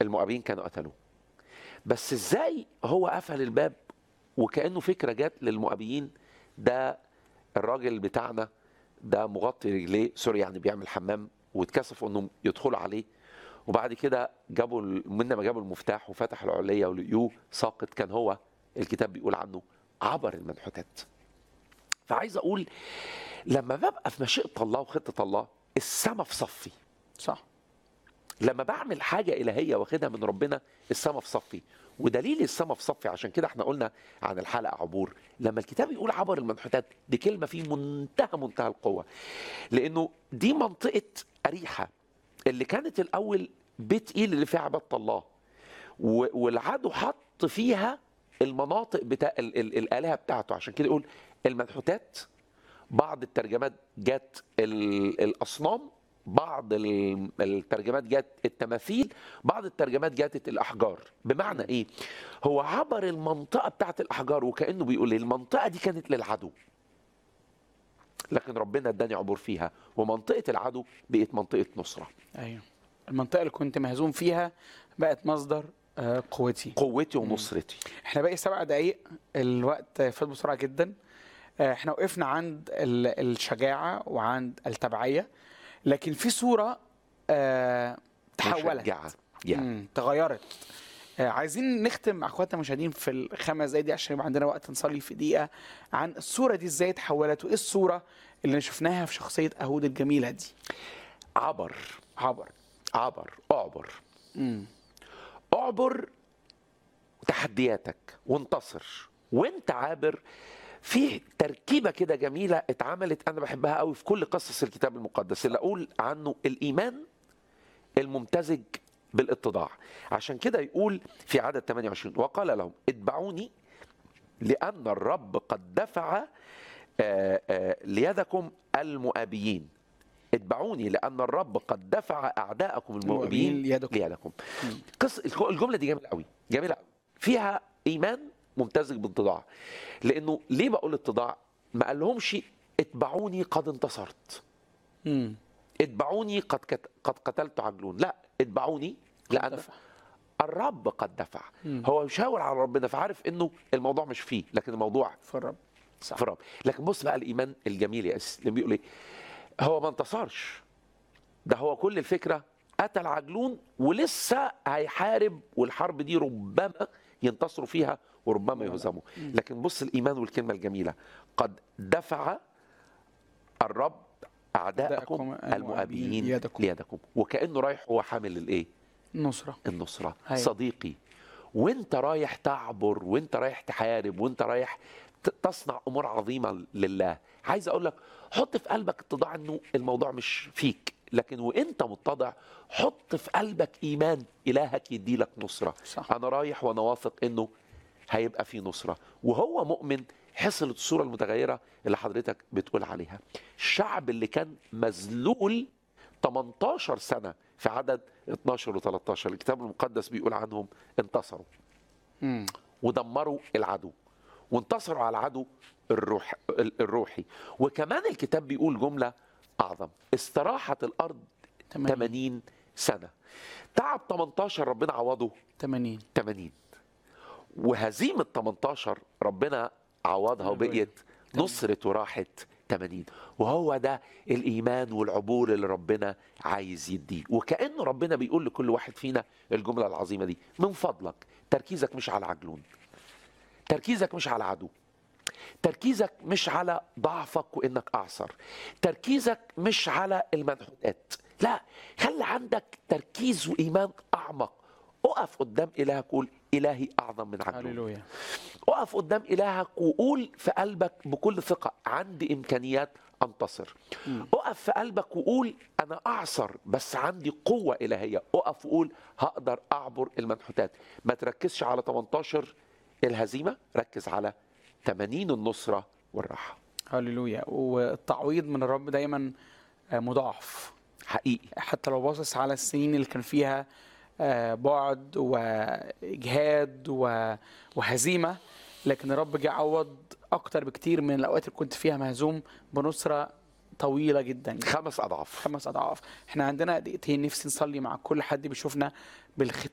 المؤابين كانوا قتلوه بس ازاي هو قفل الباب وكانه فكره جت للمؤابيين ده الراجل بتاعنا ده مغطي رجليه سوري يعني بيعمل حمام واتكسفوا انهم يدخلوا عليه وبعد كده جابوا ال- من ما جابوا المفتاح وفتحوا العليه ولقيوه ساقط كان هو الكتاب بيقول عنه عبر المنحوتات فعايز اقول لما ببقى في مشيئه الله وخطه الله السما في صفي صح لما بعمل حاجة إلهية واخدها من ربنا السما في صفي ودليل السما في صفي عشان كده احنا قلنا عن الحلقة عبور لما الكتاب يقول عبر المنحوتات دي كلمة في منتهى منتهى القوة لأنه دي منطقة أريحة اللي كانت الأول بيت إيل اللي فيها عبادة الله و- والعدو حط فيها المناطق بتاع ال- ال- الآلهة بتاعته عشان كده يقول المنحوتات بعض الترجمات جت ال- الأصنام بعض ال- الترجمات جت التماثيل بعض الترجمات جت الأحجار بمعنى إيه هو عبر المنطقة بتاعت الأحجار وكأنه بيقول المنطقة دي كانت للعدو لكن ربنا اداني عبور فيها ومنطقة العدو بقت منطقة نصرة ايوه المنطقه اللي كنت مهزوم فيها بقت مصدر آه، قوتي قوتي ونصرتي احنا باقي سبع دقايق الوقت فات بسرعه جدا آه، احنا وقفنا عند ال- الشجاعه وعند التبعيه لكن في صوره آه، تحولت مشجعة يعني مم، تغيرت آه، عايزين نختم مع اخواتنا المشاهدين في الخمس دقايق دي عشان يبقى عندنا وقت نصلي في دقيقه عن الصوره دي ازاي اتحولت وايه الصوره اللي شفناها في شخصيه اهود الجميله دي عبر عبر عبر اعبر مم. اعبر تحدياتك وانتصر وانت عابر في تركيبه كده جميله اتعملت انا بحبها قوي في كل قصص الكتاب المقدس اللي اقول عنه الايمان الممتزج بالاتضاع عشان كده يقول في عدد 28 وقال لهم اتبعوني لان الرب قد دفع آه، آه، ليدكم المؤابيين اتبعوني لان الرب قد دفع اعداءكم المؤابيين المؤابيين ليدكم. ليدكم قص الجمله دي جميله قوي جميله قوي فيها ايمان ممتزج باتضاع لانه ليه بقول اتضاع ما قالهمش اتبعوني قد انتصرت مم. اتبعوني قد كت... قد قتلت عجلون لا اتبعوني لان دفع. الرب قد دفع مم. هو يشاور على ربنا فعارف انه الموضوع مش فيه لكن الموضوع في الرب صح في الرب لكن بص بقى الايمان الجميل يا اسس اللي بيقول ايه هو ما انتصرش ده هو كل الفكره قتل عجلون ولسه هيحارب والحرب دي ربما ينتصروا فيها وربما يهزموا لكن بص الايمان والكلمه الجميله قد دفع الرب اعداءكم أعداءكم المؤابيين ليدكم. ليدكم وكانه رايح هو حامل الايه النصره النصرة أيوة. صديقي وانت رايح تعبر وانت رايح تحارب وانت رايح ت- تصنع امور عظيمه لله عايز اقول لك حط في قلبك اتضاع انه الموضوع مش فيك لكن وانت متضع حط في قلبك ايمان الهك يدي لك نصره صح. انا رايح وانا واثق انه هيبقى في نصره وهو مؤمن حصلت الصوره المتغيره اللي حضرتك بتقول عليها الشعب اللي كان مذلول 18 سنه في عدد 12 و13 الكتاب المقدس بيقول عنهم انتصروا مم. ودمروا العدو وانتصروا على العدو الروح الروحي وكمان الكتاب بيقول جمله اعظم استراحت الارض تمانين. 80 سنه تعب 18 ربنا عوضه 80 80 وهزيمه 18 ربنا عوضها هللويا. وبقيت نصرت وراحت 80 وهو ده الايمان والعبور اللي ربنا عايز يديه وكانه ربنا بيقول لكل واحد فينا الجمله العظيمه دي من فضلك تركيزك مش على عجلون تركيزك مش على عدو تركيزك مش على ضعفك وانك اعصر تركيزك مش على المنحوتات لا خلي عندك تركيز وايمان اعمق اقف قدام الهك قول الهي اعظم من عجلون هللويا اقف قدام الهك وقول في قلبك بكل ثقه عندي امكانيات انتصر اقف في قلبك وقول انا اعصر بس عندي قوه الهيه اقف وقول هقدر اعبر المنحوتات ما تركزش على 18 الهزيمه ركز على 80 النصره والراحه هللويا والتعويض من الرب دايما آه، مضاعف حقيقي حتى لو باصص على السنين اللي كان فيها آه، بعد واجهاد و- وهزيمه لكن الرب جه عوض اكتر بكتير من الاوقات اللي كنت فيها مهزوم بنصره طويله جدا خمس اضعاف خمس اضعاف احنا عندنا دقيقتين نفسي نصلي مع كل حد بيشوفنا بالختام